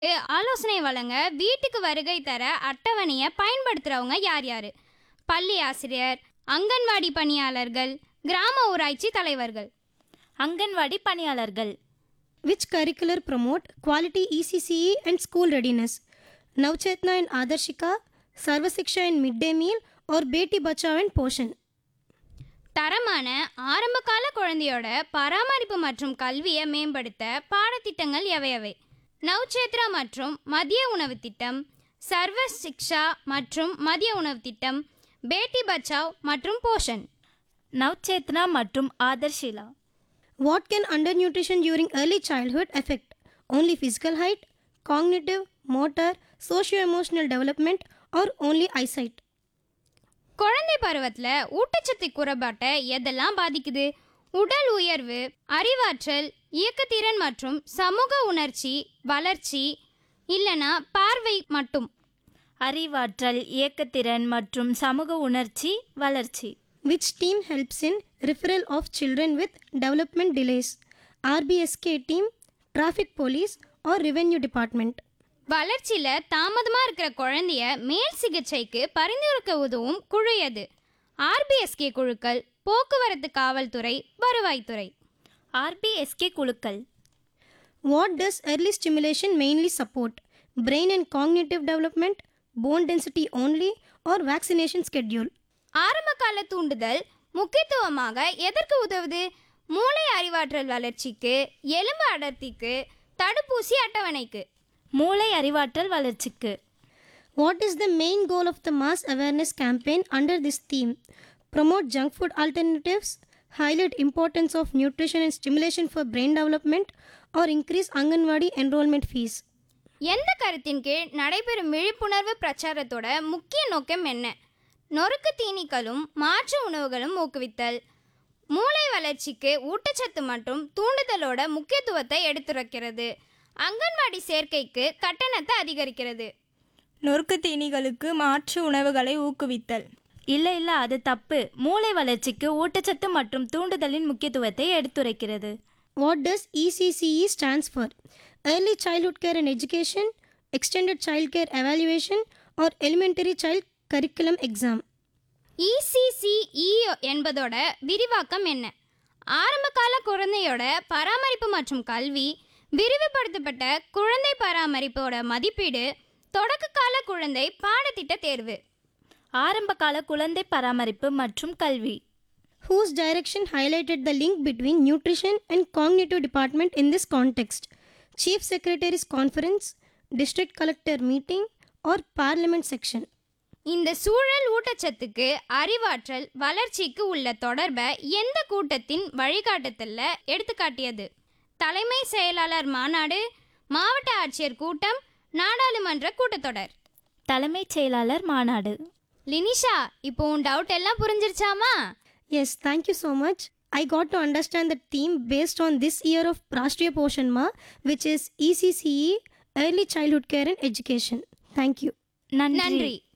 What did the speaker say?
ஆலோசனை வழங்க வீட்டுக்கு வருகை தர அட்டவணையை பயன்படுத்துறவங்க யார் யார் பள்ளி ஆசிரியர் அங்கன்வாடி பணியாளர்கள் கிராம ஊராட்சி தலைவர்கள் அங்கன்வாடி பணியாளர்கள் Which curricular promote quality ECCE and school readiness? Navchetna and Adarshika, Sarvasiksha and Midday Meal or Beti Bachao and Poshan? தரமான ஆரம்பகால குழந்தையோட பராமரிப்பு மற்றும் கல்வியை மேம்படுத்த பாடத்திட்டங்கள் எவையவை நவ்சேத்ரா மற்றும் மதிய உணவு திட்டம் சர்வ சிக்ஷா மற்றும் மதிய உணவு திட்டம் பேட்டி பச்சாவ் மற்றும் போஷன் நவ்சேத்னா மற்றும் ஆதர்ஷிலா What can undernutrition during early childhood affect? Only physical height, cognitive, motor, socio-emotional development or only eyesight? குழந்தை பருவத்தில் ஊட்டச்சத்து குறைபாட்டை எதெல்லாம் பாதிக்குது உடல் உயர்வு அறிவாற்றல் இயக்கத்திறன் மற்றும் சமூக உணர்ச்சி வளர்ச்சி இல்லனா பார்வை மட்டும் அறிவாற்றல் இயக்கத்திறன் மற்றும் சமூக உணர்ச்சி வளர்ச்சி Which team helps in referral of children with development delays? RBSK team, traffic police or revenue department? வளர்ச்சியில தாமதமா இருக்கிற குழந்தைய மேல் சிகிச்சைக்கு பரிந்துரைக்க உதவும் குழு எது ஆர்பிஎஸ்கே குழுக்கள் போக்குவரத்து காவல்துறை வருவாய்த்துறை ஆர்பிஎஸ்கே குழுக்கள் What does early stimulation mainly support? Brain and cognitive development, bone density only, or vaccination schedule? ஆரம்பகால தூண்டுதல் முக்கியத்துவமாக எதற்கு உதவுது மூளை அறிவாற்றல் வளர்ச்சிக்கு எலும்பு அடர்த்திக்கு தடுப்பூசி அட்டவணைக்கு மூளை அறிவாற்றல் வளர்ச்சிக்கு What is the main goal of the mass awareness campaign under this theme? Promote junk food alternatives, highlight importance of nutrition and stimulation for brain development, or increase Anganwadi enrollment fees. எந்த கருத்தின் கீழ் நடைபெறும் விழிப்புணர்வு பிரச்சாரத்தோட முக்கிய நோக்கம் என்ன நொறுக்கு தீனிகளும் மாற்று உணவுகளும் ஊக்குவித்தல் மூளை வளர்ச்சிக்கு ஊட்டச்சத்து மற்றும் தூண்டுதலோட முக்கியத்துவத்தை எடுத்துரைக்கிறது அங்கன்வாடி சேர்க்கைக்கு கட்டணத்தை அதிகரிக்கிறது நொறுக்கு தீனிகளுக்கு மாற்று உணவுகளை ஊக்குவித்தல் இல்லை இல்லை அது தப்பு மூளை வளர்ச்சிக்கு ஊட்டச்சத்து மற்றும் தூண்டுதலின் முக்கியத்துவத்தை எடுத்துரைக்கிறது What does ECCE stands for? Early Childhood Care and Education, Extended Child Care Evaluation, or Elementary Child Curriculum Exam? ECCE என்பதோட விரிவாக்கம் என்ன ஆரம்பகால குழந்தையோட பராமரிப்பு மற்றும் கல்வி விரிவுபடுத்தப்பட்ட குழந்தை பராமரிப்போட மதிப்பீடு தொடக்ககால குழந்தை பாடத்திட்ட தேர்வு ஆரம்பகால குழந்தை பராமரிப்பு மற்றும் கல்வி whose direction highlighted the link between nutrition and cognitive department in this context chief secretary's conference district collector meeting or parliament section இந்த சூழல் ஊட்டச்சத்துக்கு அறிவாற்றல் வளர்ச்சிக்கு உள்ள தொடர்பை எந்த கூட்டத்தின் வழிகாட்டுதல்ல எடுத்துக்காட்டியது தலைமை செயலாளர் மாநாடு மாவட்ட ஆட்சியர் கூட்டம் நாடாளுமன்ற கூட்டத்தொடர் தலைமைச் செயலாளர் மாநாடு லினிஷா இப்போ உன் டவுட் எல்லாம் புரிஞ்சிருச்சாமா yes thank you so much i got to understand the theme based on this year of Rashtriya Poshan Ma, which is ECCE, Early Childhood Care and Education. Thank you. நன்றி நன்றி